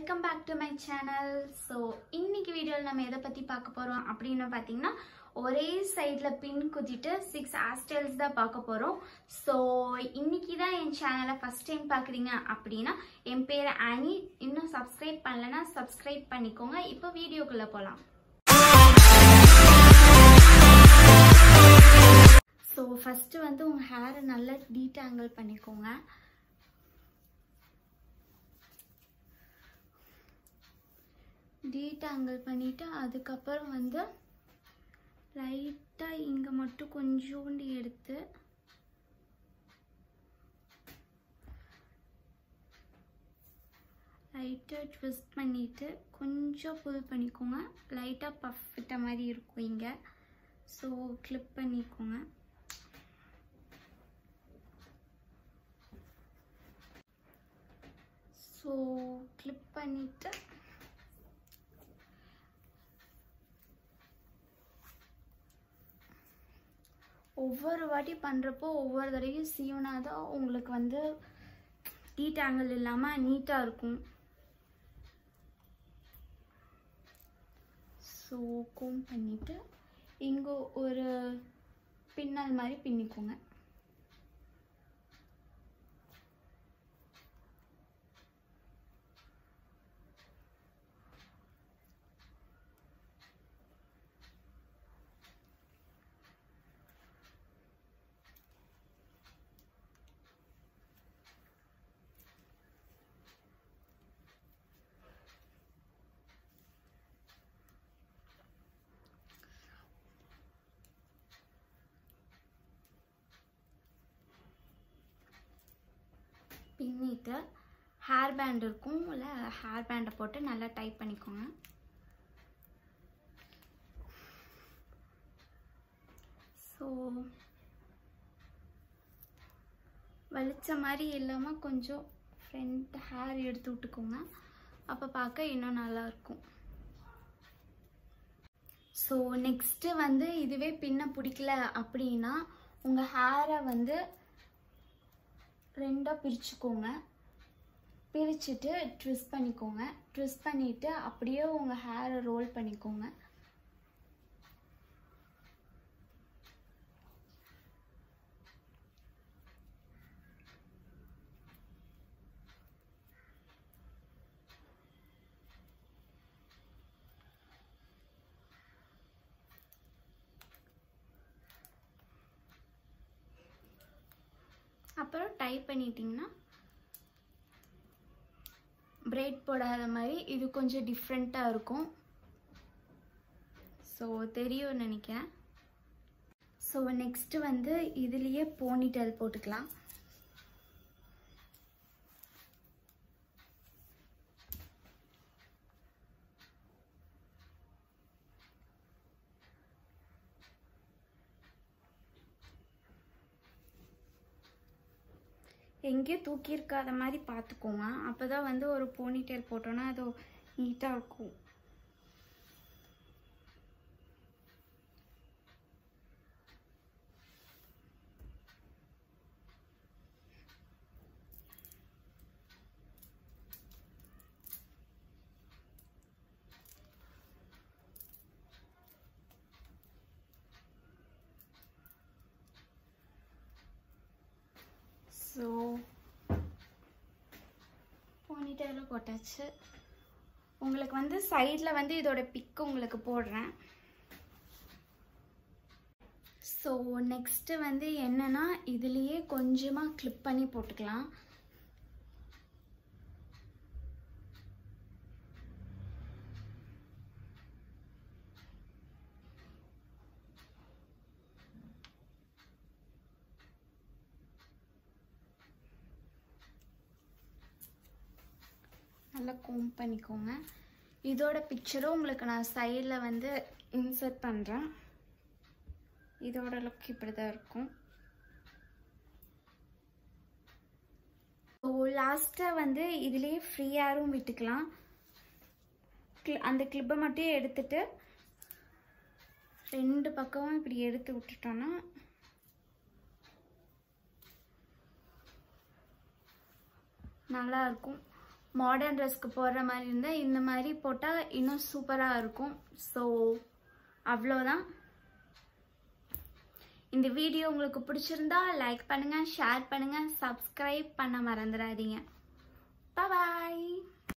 welcome back to my channel so இன்னைக்கு வீடியோவில் நம்ம எதை பற்றி பார்க்க போகிறோம் அப்படின்னு பார்த்தீங்கன்னா ஒரே சைடில் பின் குத்திட்டு சிக்ஸ் ஹேர்ஸ்டைல்ஸ் தான் பார்க்க போகிறோம் ஸோ இன்னைக்கு தான் என் சேனலை ஃபஸ்ட் டைம் பார்க்குறீங்க அப்படின்னா என் பேர் ஆனி இன்னும் சப்ஸ்கிரைப் பண்ணலைன்னா சப்ஸ்கிரைப் பண்ணிக்கோங்க இப்போ வீடியோக்குள்ளே போகலாம் ஸோ ஃபஸ்ட்டு வந்து உங்கள் ஹேரை நல்லா டீடாங்கிள் பண்ணிக்கோங்க டீடாங்கிள் பண்ணிவிட்டு அதுக்கப்புறம் வந்து லைட்டாக இங்கே மட்டும் கொஞ்சோண்டு எடுத்து லைட்டாக ட்விஸ்ட் பண்ணிவிட்டு கொஞ்சம் புல் பண்ணிக்கோங்க லைட்டாக பஃப் விட்ட மாதிரி இருக்கும் இங்கே ஸோ கிளிப் பண்ணிக்கோங்க ஸோ கிளிப் பண்ணிவிட்டு ஒவ்வொரு வாட்டி பண்ணுறப்போ ஒவ்வொரு தடவையும் சீவனா தான் உங்களுக்கு வந்து டீடாங்கிள் இல்லாமல் நீட்டாக இருக்கும் ஸோ கோம் பண்ணிவிட்டு இங்கே ஒரு பின்னல் மாதிரி பின்னிக்கோங்க பின்னிட்டு ஹேர் பேண்ட் இருக்கும் இல்லை ஹேர் பேண்டை போட்டு நல்லா டைப் பண்ணிக்கோங்க ஸோ வலிச்ச மாதிரி இல்லாமல் கொஞ்சம் ஃப்ரண்ட் ஹேர் எடுத்து விட்டுக்கோங்க அப்போ பார்க்க இன்னும் நல்லாயிருக்கும் ஸோ நெக்ஸ்ட்டு வந்து இதுவே பின்ன பிடிக்கல அப்படின்னா உங்கள் ஹேரை வந்து ரெண்டாக பிரிச்சுக்கோங்க பிரிச்சுட்டு ட்விஸ்ட் பண்ணிக்கோங்க ட்விஸ்ட் பண்ணிவிட்டு அப்படியே உங்கள் ஹேரை ரோல் பண்ணிக்கோங்க அப்புறம் டைப் பண்ணிட்டீங்கன்னா பிரைட் போடாத மாதிரி இது கொஞ்சம் டிஃப்ரெண்ட்டாக இருக்கும் ஸோ தெரியும் நினைக்கிறேன் ஸோ நெக்ஸ்ட்டு வந்து இதுலேயே போனிடெயில் போட்டுக்கலாம் எங்கேயும் தூக்கியிருக்காத மாதிரி பார்த்துக்கோங்க அப்போ தான் வந்து ஒரு போனிடெயில் போட்டோன்னா அது நீட்டாக இருக்கும் ஸோ போனிட்டேலும் போட்டாச்சு உங்களுக்கு வந்து சைடில் வந்து இதோட பிக்கு உங்களுக்கு போடுறேன் ஸோ நெக்ஸ்ட்டு வந்து என்னென்னா இதுலேயே கொஞ்சமாக கிளிப் பண்ணி போட்டுக்கலாம் நல்லா கோம் பண்ணிக்கோங்க இதோட பிக்சரும் உங்களுக்கு நான் சைடில் வந்து இன்சர்ட் பண்ணுறேன் இதோட லுக் இப்படி தான் இருக்கும் ஸோ லாஸ்ட்டாக வந்து இதுலேயே ஃப்ரீயாகவும் விட்டுக்கலாம் அந்த கிளிப்பை மட்டும் எடுத்துட்டு ரெண்டு பக்கமும் இப்படி எடுத்து விட்டுட்டோன்னா நல்லா இருக்கும் மாடர்ன் ட்ரெஸ்க்கு போடுற மாதிரி இருந்தால் இந்த மாதிரி போட்டால் இன்னும் சூப்பராக இருக்கும் ஸோ அவ்வளோதான் இந்த வீடியோ உங்களுக்கு பிடிச்சிருந்தா லைக் பண்ணுங்கள் ஷேர் பண்ணுங்கள் சப்ஸ்கிரைப் பண்ண மறந்துடாதீங்க பாய்